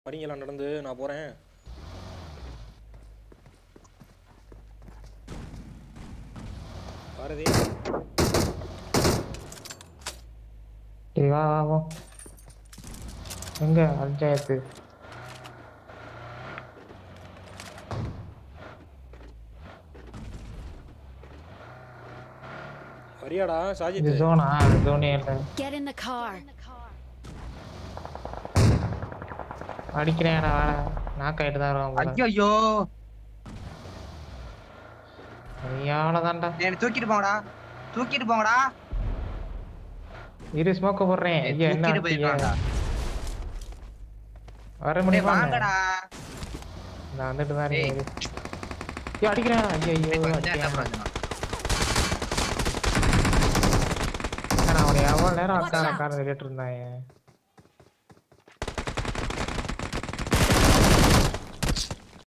வரீங்களா நடந்து நான் போறேன் பாரதி சரி வா வா வா எங்க பஞ்சாயத்து வரியாடா இது சாஜித் ஜோனா ஜோனே இல்லை Get in the car. அடிக்கிறேன் நான் வேற நாக்காயிட்டு தான் வருவான் போல ஐயோ ஐயால தான்டா என்ன தூக்கிட்டு போங்கடா தூக்கிட்டு போங்கடா இரு ஸ்மோக்க போடுறேன் ஐயா என்ன தூக்கிட்டு ஆட்டிங்க? போயிருக்காங்கடா வர டேய், முடியுமா வாங்கடா நான் வந்துட்டு தான் ஏய். இருக்கேன் ஐயோ அடிக்கிறேன் ஐயோ ஐயோ டேய், கொஞ்சம் அடிக்கிறேன். நேரம் பிரச்சனை. நான் அவனை எவ்வளவு நேரம் Watch உட்கார out. உட்கார கேட்டு இருந்தான்